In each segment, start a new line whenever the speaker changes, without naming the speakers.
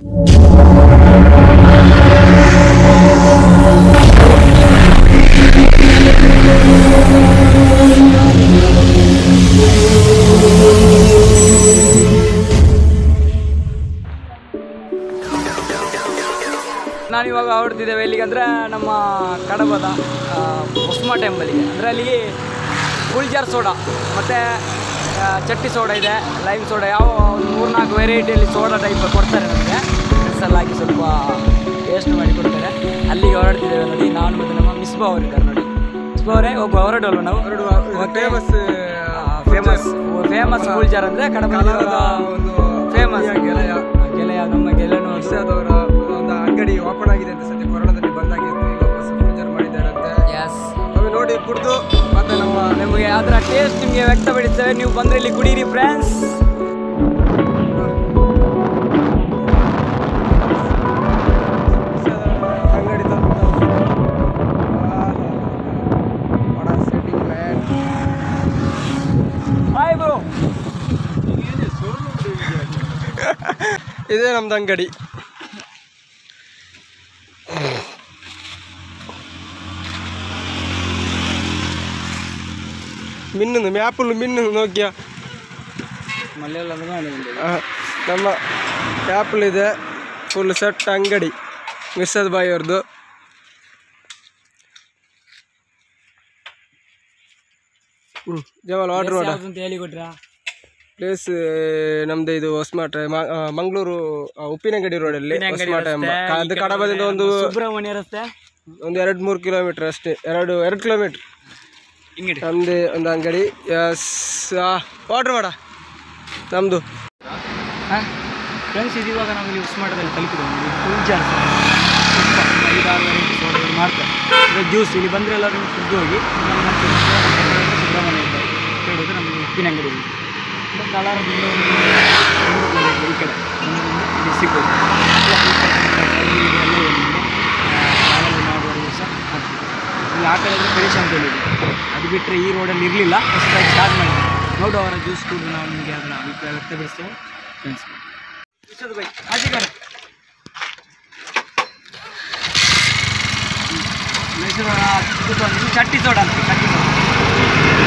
ನಾನಿವಾಗ ಹೊರಡ್ತಿದ್ದೇವೆ ಎಲ್ಲಿಗೆ ಅಂದರೆ ನಮ್ಮ ಕಡಬದ ಆ, ಹೊಸ್ಮ ಟೆಂಪಲಿಗೆ ಅಂದರೆ ಅಲ್ಲಿಗೆ ಗುಲ್ಜಾರ್ ಸೋಡಾ ಮತ್ತು ಚಟ್ಟಿ ಸೋಡಾ ಇದೆ ಲೈಮ್ ಸೋಡಾ ಯಾವ ಒಂದು ಮೂರ್ನಾಲ್ಕು ವೆರೈಟಿಯಲ್ಲಿ ಸೋಡಾ ಟೈಪ್ ಕೊಡ್ತಾರೆ ನಮಗೆ ಮಿಕ್ಸಲ್ಲಿ ಹಾಕಿ ಸ್ವಲ್ಪ ಟೇಸ್ಟ್ ಮಾಡಿ ಕೊಡ್ತಾರೆ ಅಲ್ಲಿಗೆ ಹೊರಡ್ತಿದ್ದೇವೆ ನೋಡಿ ನಾನು ಮತ್ತು ನಮ್ಮ ಮಿಸ್ಬಾ ಅವರಿದ್ದಾರೆ ನೋಡಿ ಮಿಸ್ಬಾ ಅವರೇ ಒಬ್ಬ ಹೊರಡುವಲ್ವ ನಾವು
ಫೇಮಸ್
ಫೇಮಸ್ ಫೇಮಸ್ ಗುಲ್ಜಾರ್ ಅಂದರೆ ಕಡಬ
ಒಂದು
ಫೇಮಸ್
ಗೆಳೆಯ
ಗೆಳೆಯ ನಮ್ಮ ಗೆಳೆಯನು
ವಿಷಯದವರ ಒಂದು ಅಂಗಡಿ ಓಪನ್ ಆಗಿದೆ ಅಂತ ಸದ್ಯ ಕೊರೋನಾದಲ್ಲಿ ಬಂದಾಗಿತ್ತು ಈಗ ಹೊಸ ಫರ್ನಿಚರ್ ಮಾಡಿದ್ದಾರಂತೆ
ಎಸ್
ಒಮ್ಮೆ ನೋಡಿ ಕುಡಿದು ಮತ್ತೆ ನಮ್ಮ
ನಿಮಗೆ ಅದರ ಟೇಸ್ಟ್ ನಿಮಗೆ ವ್ಯಕ್ತಪಡಿಸ್ತೇವೆ ನೀವು ಬಂದ್ರೆ ಇಲ್ಲಿ ಕುಡೀರಿ ಫ್ರೆಂಡ್ಸ್
ಅಂಗಡಿ ಸೆಟ್ಟಿಂಗ್ ಮ್ಯಾನ್
ಹಾಯ್ ಬ್ರೋ
ಇದೇ ನಮ್ದು ಅಂಗಡಿ ಮಿನ್ನು ಮ್ಯಾಪಲ್ ಮಿನ್ನು ನೋಕಿಯ ನಮ್ಮ ಆ್ಯಪಲ್ ಇದೆ ಫುಲ್ ಸೆಟ್ ಅಂಗಡಿ ಮಿಸ್ಸದ್ ಬಾಯಿ ಅವ್ರದ್ದು ಹ್ಞೂ ಜಮಾಲ್ ಆರ್ಡ್ರ್ ಮಾಡ
ಅಂತ ಹೇಳಿ ಕೊಟ್ರಾ
ಪ್ಲೇಸ್ ನಮ್ದು ಇದು ಹೊಸಮಾಟ ಮಂಗಳೂರು ಉಪ್ಪಿನಂಗಡಿ ರೋಡಲ್ಲಿ ಹೊಸಮಾಟ ಎಂಬ ಅದು ಕಡಬದಿಂದ ಒಂದು
ಸುಬ್ರಹ್ಮಣ್ಯ ರಸ್ತೆ
ಒಂದು ಎರಡು ಮೂರು ಕಿಲೋಮೀಟರ್ ಅಷ್ಟೇ ಎರಡು ಎರಡು ಕಿಲೋಮೀಟರ್
ಹಿಂಗಡಿ
ನಮ್ದು ಒಂದು ಅಂಗಡಿ ಎಸ್ ಆರ್ಡ್ರ್ ಮಾಡ ನಮ್ಮದು
ಫ್ರೆಂಡ್ಸ್ ಇದು ಇವಾಗ ನಾವು ಇಲ್ಲಿ ಉಸ್ಮಾಟದಲ್ಲಿ ತಲುಪಿದ್ದೇವೆ ಫುಲ್ ಜಾರ್ ಐದಾರು ವೆರೈಟಿ ಸೋಡಗಳು ಮಾಡ್ತಾರೆ ಇದು ಜ್ಯೂಸ್ ಇಲ್ಲಿ ಬಂದರೆ ಎಲ್ಲರೂ ಫುಡ್ ಹೋಗಿ ನಮ್ಮ ಮತ್ತೆ ಸುಬ್ರಹ್ಮಣ್ಯ ಇದೆ ಕೇಳಿದ್ರೆ ನಮಗೆ ಉಪ್ಪಿನ ಅಂಗಡಿ ಇದೆ ಕಲರ್ ಈ ಕಡೆ ನಮಗೆ ಇಲ್ಲಿ ಸಿಗ್ಬೋದು ಇಲ್ಲಿ ಎಲ್ಲ ಏನಿದೆ ಟ್ರಾವೆಲ್ ಮಾಡುವವರೆಗೂ ಸಹ ಆಗ್ತದೆ ಇಲ್ಲಿ ಆ ಕಡೆ ಫ್ರೆಶ್ ಅಂತ ಹೇಳಿದೆ ಅದು ಬಿಟ್ಟರೆ ಈ ರೋಡಲ್ಲಿ ಇರಲಿಲ್ಲ ಹೊಸದಾಗಿ ಸ್ಟಾರ್ಟ್ ಮಾಡಿದೆ ನೋಡು ಅವರ ಜ್ಯೂಸ್ ಕುಡಿದು ನಾವು ನಿಮಗೆ ಅದನ್ನು ಅಭಿಪ್ರಾಯ ವ್ಯಕ್ತಪಡಿಸ್ತೇವೆ ಫ್ರೆಂಡ್ಸ್ ಆಚೆಗಾರ ಮೈಸೂರು ಇದು ಬಂದು ಚಟ್ಟಿ ಸೋಡ ಅಂತ ಚಟ್ಟಿ ಸೋಡ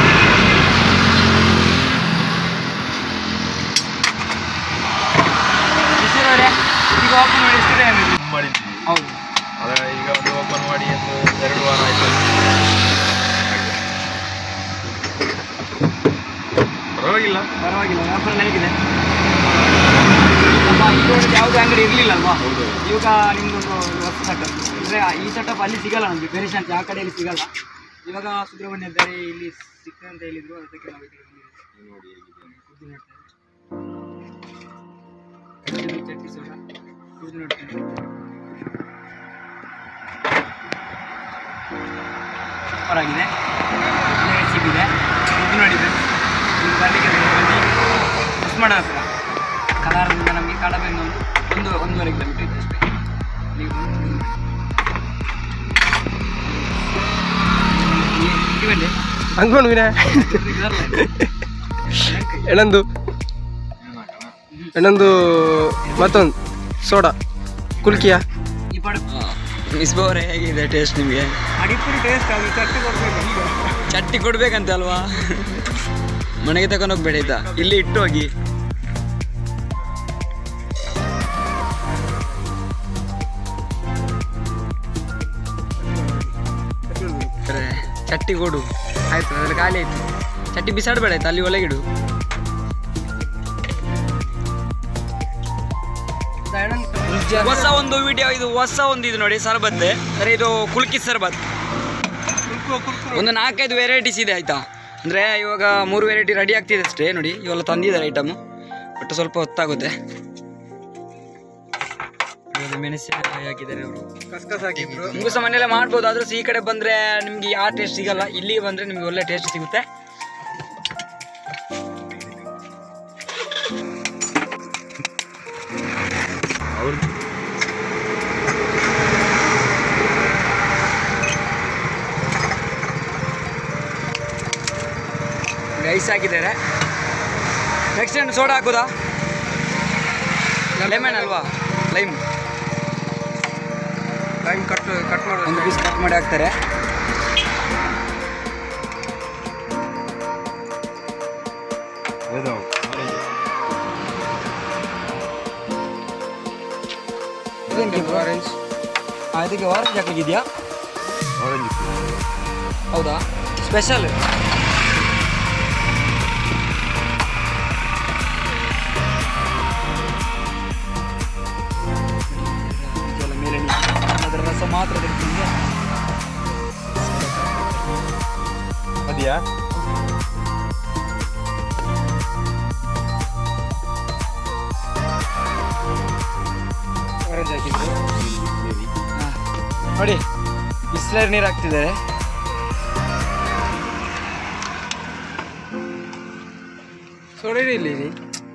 ಮೈಸೂರವರೇ ಈಗ ಓಪನ್ ಮಾಡಿ ಎಷ್ಟು ಟೈಮ್ ಇದೆ
ಮಾಡಿದ್ವಿ
ಹೌದು
ಅದ ಈಗ ಒಂದು ಓಪನ್ ಮಾಡಿ ಒಂದು ಎರಡು ವಾರ ಆಯ್ತು ಪರವಾಗಿಲ್ಲ
ಪರವಾಗಿಲ್ಲ ವ್ಯಾಪಾರ ಹೇಗಿದೆ ನಮ್ಮ ಈ ರೋಡಲ್ಲಿ ಯಾವುದೇ ಅಂಗಡಿ ಇರಲಿಲ್ಲ ಅಲ್ವಾ ಇವಾಗ ನಿಮ್ದೊಂದು ಹೊಸ ಸೆಟಪ್ ಅಂದರೆ ಈ ಸೆಟಪ್ ಅಲ್ಲಿ ಸಿಗಲ್ಲ ನಮಗೆ ಬೇರೆ ಶಾಂತಿ ಆ ಕಡೆಯಲ್ಲಿ ಸಿಗಲ್ಲ ಇವಾಗ ಸುಬ್ರಹ್ಮಣ್ಯ ಇದ್ದಾರೆ ಇಲ್ಲಿ ಸಿಗ್ತದೆ ಅಂತ ಹೇಳಿದ್ರು ಅದಕ್ಕೆ ನಾವು ಇಲ್ಲಿಗೆ ಬಂದಿದ್ದೀವಿ
ನೋಡಿ ಹೇಗಿದೆ
ಕುದ್ದು ನೋಡ್ತೇವೆ ಇದು ಚಟ್ನಿ ಸೋಡಾ ಕುದ್ದು ನೋಡ್ತೇವೆ ಸೂಪರ್ ಆಗಿದೆ ಒಳ್ಳೆ ರೆಸಿಪಿದೆ ಕುದ್ದು ನೋಡಿದೆ ಇಲ್ಲಿ ಬರಲಿಕ್ಕೆ ಬನ್ನಿ ಮಿಸ್ ಮಾಡೋ ಹತ್ರ ಕಲಾರದಿಂದ ನಮಗೆ ಕಡಬೆಯಿಂದ ಒಂದು ಒಂದು ಒಂದೂವರೆ ಕಿಲೋಮೀಟರ್ ಇದೆ ಅಷ್ಟೇ ಇಲ್ಲಿಗೆ ಬಂದು ತಿಂದು. ಈ- ಈ ಬನ್ನಿ.
ಅಂದ್ಕೊಂಡು ವಿನಯ ಎಣಂದು ಎಣಂದು ಮತ್ತೊಂದು ಸೋಡಾ ಕುಲ್ಕಿಯ
ಈ ಪಡ
ಮಿಸ್ಬೋರೆ ಹೇಗಿದೆ ಟೇಸ್ಟ್ ನಿಮಗೆ
ಅಡಿಪುಡಿ ಟೇಸ್ಟ್ ಅದು ಚಟ್ನಿ ಕೊಡ್ಬೇಕು
ಚಟ್ನಿ ಕೊಡ್ಬೇಕಂತ ಅಲ್ವಾ ಮನೆಗೆ ತಗೊಂಡು ಹೋಗ್ಬೇಡ ಆಯ್ತಾ ಇಲ್ಲಿ ಇಟ್ಟು ಹೋಗಿ ಅರೆ, ಚಟ್ನಿ ಕೊಡು ಆಯ್ತು ಅದ್ರಲ್ಲಿ ಖಾಲಿ ಆಯ್ತು ಚಟ್ನಿ ಬಿಸಾಡಬೇಡ ಆಯ್ತಾ ಅಲ್ಲಿ ಒಳಗಿಡು ಹೊಸ ಒಂದು ವಿಡಿಯೋ ಇದು ಹೊಸ ಒಂದು ಇದು ನೋಡಿ ಸರ್ಬತ್ ಅಂದರೆ ಇದು ಕುಲ್ಕಿ ಸರ್ಬತ್ ಒಂದು ನಾಲ್ಕೈದು ವೆರೈಟೀಸ್ ಇದೆ ಆಯ್ತಾ ಅಂದರೆ ಇವಾಗ ಮೂರು ವೆರೈಟಿ ರೆಡಿ ಆಗ್ತಿದೆ ಅಷ್ಟೇ ನೋಡಿ ಇವೆಲ್ಲ ತಂದಿದ್ದಾರೆ ಐಟಮು ಬಟ್ ಸ್ವಲ್ಪ ಹೊತ್ತಾಗುತ್ತೆ ಇವಾಗ ಮೆಣಸಿನಕಾಯಿ ಹಾಕಿದ್ದಾರೆ ಅವರು
ಕಸ್ಕಸ್ ಹಾಕಿದ್ರು
ನಿಮಗೂ ಸಹ ಮನೆಯಲ್ಲೇ ಮಾಡ್ಬೋದು ಆದ್ರೂ ಸಹ ಈ ಕಡೆ ಬಂದರೆ ನಿಮಗೆ ಯಾವ ಟೇಸ್ಟ್ ಸಿಗಲ್ಲ ಇಲ್ಲಿ ಬಂದರೆ ನಿಮಗೆ ಒಳ್ಳೆ ಟೇಸ್ಟ್ ಸಿಗುತ್ತೆ ರೈಸ್ ಹಾಕಿದ್ದಾರೆ ನೆಕ್ಸ್ಟ್ ಏನು ಸೋಡಾ ಹಾಕೋದಾ ಲೆಮನ್ ಅಲ್ವಾ ಲೈಮ್
ಲೈಮ್ ಕಟ್ ಕಟ್
ಒಂದು
ಮಾಡೋದು
ಪೀಸ್ ಕಟ್ ಮಾಡಿ ಹಾಕ್ತಾರೆ
ಆರೆಂಜ್
ಆ, ಇದಕ್ಕೆ ಆರೆಂಜ್ ಹಾಕಲಿದೆಯಾ ಹೌದಾ ಸ್ಪೆಷಲ್ ಮೇಲೆ ಅದರ ರಸ ಮಾತ್ರ ತೆಗೆದು
ಅದೆಯಾ
ಆರೆಂಜ್ ಹಾಕಿದ್ರು
ಹಾ. ನೋಡಿ ಬಿಸ್ಲರ್ ನೀರು ಹಾಕ್ತಿದ್ದಾರೆ
ಸೊಳ್ಳೆ ಇಲ್ಲಿ ಇಲ್ಲಿ.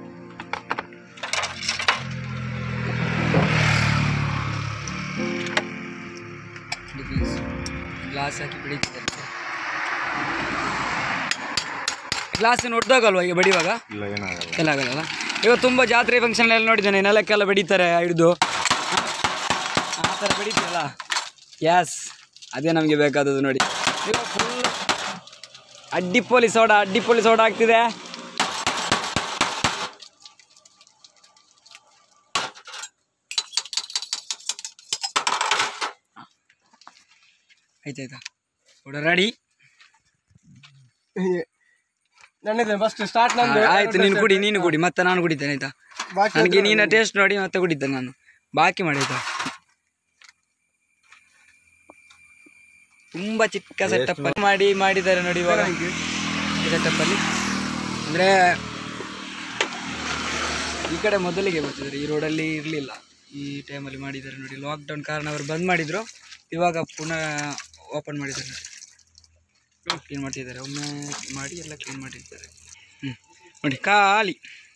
ಗ್ಲಾಸ್ ಹಾಕಿ ಬೆಳೀತಿದ್ದಾರೆ ಗ್ಲಾಸ್ ಏನು ಒಡ್ದಾಗಲ್ವಾ ಈಗ ಬಡಿಯುವಾಗ
ಇಲ್ಲ ಏನಾಗಲ್ಲ
ಎಲ್ಲ ಆಗಲ್ಲ ಇವಾಗ ತುಂಬ ಜಾತ್ರೆ ಫಂಕ್ಷನ್ ಎಲ್ಲ ನೋಡಿದ್ದೇನೆ ನೆಲಕ್ಕೆಲ್ಲ ಬಡಿತಾರೆ ಹಿಡಿದು ಆ ಥರ ಬಡಿತೀರಲ್ಲ ಗ್ಯಾಸ್ ಅದೇ ನಮಗೆ ಬೇಕಾದದ್ದು ನೋಡಿ ಇವಾಗ ಫುಲ್ ಅಡ್ಡಿಪೋಲಿ ಸೋಡಾ ಅಡ್ಡಿಪೋಲಿ ಸೋಡಾ ಆಗ್ತಿದೆ ಆಯ್ತಾಯ್ತಾ ಸೋಡಾ ರೆಡಿ
ನನ್ನದು ಫಸ್ಟ್ ಸ್ಟಾರ್ಟ್ ನಂದು
ಆಯ್ತು ನೀನು ಕುಡಿ ನೀನು ಕುಡಿ ಮತ್ತೆ ನಾನು ಕುಡಿತೇನೆ ಆಯ್ತಾ
ಬಾಕಿ
ನನಗೆ ನೀನು ಟೇಸ್ಟ್ ನೋಡಿ ಮತ್ತೆ ಕುಡಿತೇನೆ ನಾನು ಬಾಕಿ ಮಾಡಿ ಆಯ್ತಾ ತುಂಬಾ ಚಿಕ್ಕ ಸೆಟಪ್ ಮಾಡಿ ಮಾಡಿದ್ದಾರೆ ನೋಡಿ ಇವಾಗ ಸೆಟಪ್ ಅಲ್ಲಿ ಅಂದ್ರೆ ಈ ಕಡೆ ಮೊದಲಿಗೆ ಬರ್ತಿದ್ದಾರೆ ಈ ರೋಡಲ್ಲಿ ಇರಲಿಲ್ಲ ಈ ಟೈಮಲ್ಲಿ ಮಾಡಿದ್ದಾರೆ ನೋಡಿ ಲಾಕ್ಡೌನ್ ಕಾರಣ ಅವರು ಬಂದ್ ಮಾಡಿದ್ರು ಇವಾಗ ಪುನಃ ಓಪನ್ ಮಾಡಿದ್ದಾರೆ ನೋಡಿ ಕ್ಲೀನ್ ಮಾಡ್ತಿದ್ದಾರೆ ಒಮ್ಮೆ ಮಾಡಿ ಎಲ್ಲ ಕ್ಲೀನ್ ಮಾಡಿದ್ದಾರೆ ಹ್ಞೂ ನೋಡಿ ಖಾಲಿ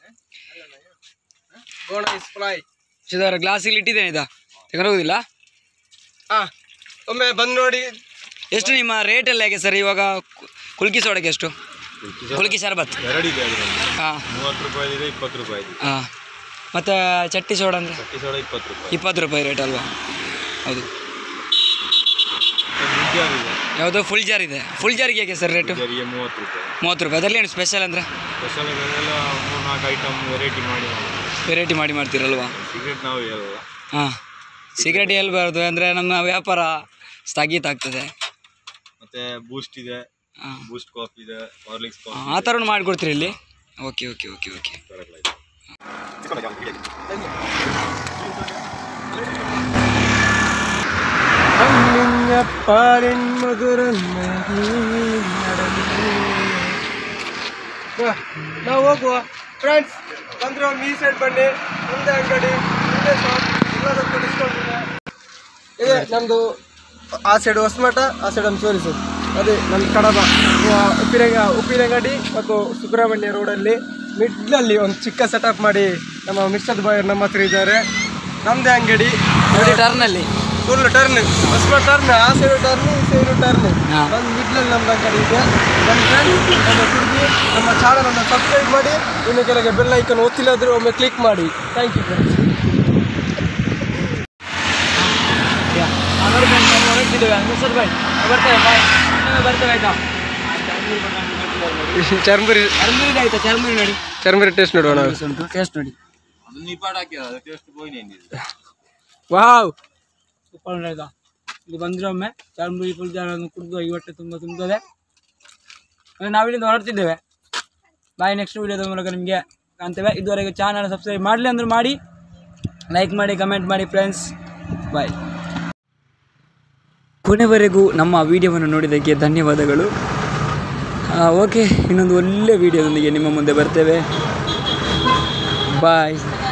ಗೋಣ ಇಸ್ ಫ್ರೈ
ಸಿದಾರ ಗ್ಲಾಸಿಗೆ ಇಟ್ಟಿದ್ದೇನೆ ಇದಾ ತಗೊಂಡು ಹೋಗುದಿಲ್ಲ
ಹಾ ಒಮ್ಮೆ ಬಂದು ನೋಡಿ
ಎಷ್ಟು ನಿಮ್ಮ ರೇಟ್ ಎಲ್ಲ ಹೇಗೆ ಸರ್ ಇವಾಗ ಕು- ಕುಲ್ಕಿ ಸೋಡಕ್ಕೆ ಎಷ್ಟು ಕುಲ್ಕಿ ಶರಬತ್
ಎರಡಿದೆ ಅದರಲ್ಲಿ
ಹಾಂ
ಮೂವತ್ತು ರೂಪಾಯಿ ಇದೆ ಇಪ್ಪತ್ತು ರೂಪಾಯಿ ಇದೆ
ಹಾಂ ಮತ್ತು ಚಟ್ಟಿ ಸೋಡ ಅಂದರೆ
ಚಟ್ಟಿ ಸೋಡ ಇಪ್ಪತ್ತು ರೂಪಾಯಿ
ಇಪ್ಪತ್ತು ರೂಪಾಯಿ ರೇಟ್ ಅಲ್ವಾ ಹೌದು
ಜಾರ್ ಇದೆ
ಯಾವುದೋ ಫುಲ್ ಜಾರ್ ಇದೆ ಫುಲ್ ಜಾರಿಗೆ ಹೇಗೆ ಸರ್ ರೇಟು
ಜಾರಿಗೆ ಮೂವತ್ತು ರೂಪಾಯಿ
ಮೂವತ್ತು ರೂಪಾಯಿ ಅದರಲ್ಲಿ ಏನು ಸ್ಪೆಷಲ್ ಅಂದರೆ
ಸ್ಪೆಷಲ್ ಎಲ್ಲ ಮೂರು ನಾಲ್ಕು ಐಟಮ್ ವೆರೈಟಿ ಮಾಡಿ
ವೆರೈಟಿ ಮಾಡಿ ಮಾಡ್ತೀರಲ್ವಾ
ಸಿಗರೇಟ್ ನಾವು ಹೇಳಲ್ಲ
ಹಾಂ ಸಿಗರೇಟ್ ಹೇಳ್ಬಾರ್ದು ಅಂದರೆ ನಮ್ಮ ವ್ಯಾಪಾರ ಸ್ಥಗಿತ ಆಗ್ತದೆ
ಮತ್ತೆ ಬೂಸ್ಟ್ ಇದೆ
ಹಾಂ
ಬೂಸ್ಟ್ ಕಾಫಿ ಇದೆ ಹಾರ್ಲಿಕ್ಸ್ ಕಾಫಿ
ಆ ಥರ ಮಾಡಿಕೊಡ್ತೀರಿ ಇಲ್ಲಿ ಓಕೆ ಓಕೆ ಓಕೆ ಓಕೆ
ಹಣ್ಣಿನ ಪಾಲಿನ ಮಧುರ ನಾವು ಹೋಗುವ ಫ್ರೆಂಡ್ಸ್ ಬಂದ್ರೆ ಒಂದು ಈ ಸೈಡ್ ಬನ್ನಿ ಒಂದೇ ಅಂಗಡಿ ಒಂದೇ ಶಾಪ್ ಎಲ್ಲದಕ್ಕೂ ಡಿಸ್ಕೌಂಟ್ ಇದೆ ಇದೆ ನಮ್ಮದು ಆ ಸೈಡ್ ಹೊಸಮಠ ಆ ಸೈಡ್ ಒಂದು ತೋರಿಸು ಅದೇ ನಮ್ಮ ಕಡಬ ಉ- ಉಪ್ಪಿನಂಗ ಉಪ್ಪಿನಂಗಡಿ ಮತ್ತು ಸುಬ್ರಹ್ಮಣ್ಯ ರೋಡಲ್ಲಿ ಮಿಡ್ಲಲ್ಲಿ ಒಂದು ಚಿಕ್ಕ ಸೆಟಪ್ ಮಾಡಿ ನಮ್ಮ ಮಿಸ್ಟರ್ ಬಾಯ್ ನಮ್ಮ ಹತ್ರ ಇದ್ದಾರೆ ನಮ್ಮದೇ ಅಂಗಡಿ
ನೋಡಿ ಟರ್ನಲ್ಲಿ
ಫುಲ್ ಟರ್ನ್ ಹೊಸಮ ಟರ್ನ್ ಆ ಸೈಡ್ ಟರ್ನ್ ಈ ಸೈಡ್ ಟರ್ನ್
ಹಾ.
ಒಂದು ಮಿಡ್ಲಲ್ಲಿ ನಮ್ದು ಅಂಗಡಿ ಇದೆ ನಮ್ಮ ಫ್ರೆಂಡ್ಸ್ ನಮ್ಮ ಹುಡುಗಿ ನಮ್ಮ ಚಾನಲನ್ನು ಸಬ್ಸ್ಕ್ರೈಬ್ ಮಾಡಿ ಇನ್ನು ಕೆಳಗೆ ಬೆಲ್ ಐಕನ್ ಒತ್ತಿಲ್ಲದ್ರೆ ಒಮ್ಮೆ ಕ್ಲಿಕ್ ಮಾಡಿ ಥ್ಯಾಂಕ್ ಯು ಫ್ರೆಂಡ್ಸ್
ಹೊರಟಿದ್ದೇವೆ ಮಿಸ್ಟರ್ ಬಾಯ್ ಬರ್ತೇವೆ ಬಾಯ್ ಬರ್ತೇವೆ ಆಯ್ತಾ
ಚರ್ಮುರಿ
ಚರ್ಮುರಿ ಆಯ್ತಾ ಚರ್ಮುರಿ ನೋಡಿ
ಚರ್ಮುರಿ ಟೇಸ್ಟ್ ನೋಡೋಣ
ಉಂಟು ಟೇಸ್ಟ್ ನೋಡಿ
ಅದನ್ನ ಈ ಪಾಡ್ ಹಾಕಿದ ಅದು ಟೇಸ್ಟ್ ಹೋಗಿ
ವಾವ್
ಸೂಪರ್ ಆಯ್ತಾ ಇಲ್ಲಿ ಬಂದ್ರೆ ಒಮ್ಮೆ ಚಾರ್ಮುರಿ ಫುಲ್ ಜಾರನ್ನು ಕುಡಿದು ಈ ಹೊಟ್ಟೆ ತುಂಬ ತುಂಬಿದೆ ಅಂದರೆ ನಾವಿಲ್ಲಿಂದ ಹೊರಡ್ತಿದ್ದೇವೆ ಬಾಯ್ ನೆಕ್ಸ್ಟ್ ವೀಡಿಯೋದ ಮೂಲಕ ನಿಮಗೆ ಕಾಣ್ತೇವೆ ಇದುವರೆಗೆ ಚಾನಲ್ ಸಬ್ಸ್ಕ್ರೈಬ್ ಮಾಡಲಿ ಅಂದ್ರೆ ಮಾಡಿ ಲೈಕ್ ಮಾಡಿ ಕಮೆಂಟ್ ಮಾಡಿ ಫ್ರೆಂಡ್ಸ್ ಬಾಯ್
ಕೊನೆವರೆಗೂ ನಮ್ಮ ವಿಡಿಯೋವನ್ನು ನೋಡಿದ್ದಕ್ಕೆ ಧನ್ಯವಾದಗಳು ಓಕೆ ಇನ್ನೊಂದು ಒಳ್ಳೆ ವಿಡಿಯೋದೊಂದಿಗೆ ನಿಮ್ಮ ಮುಂದೆ ಬರ್ತೇವೆ ಬಾಯ್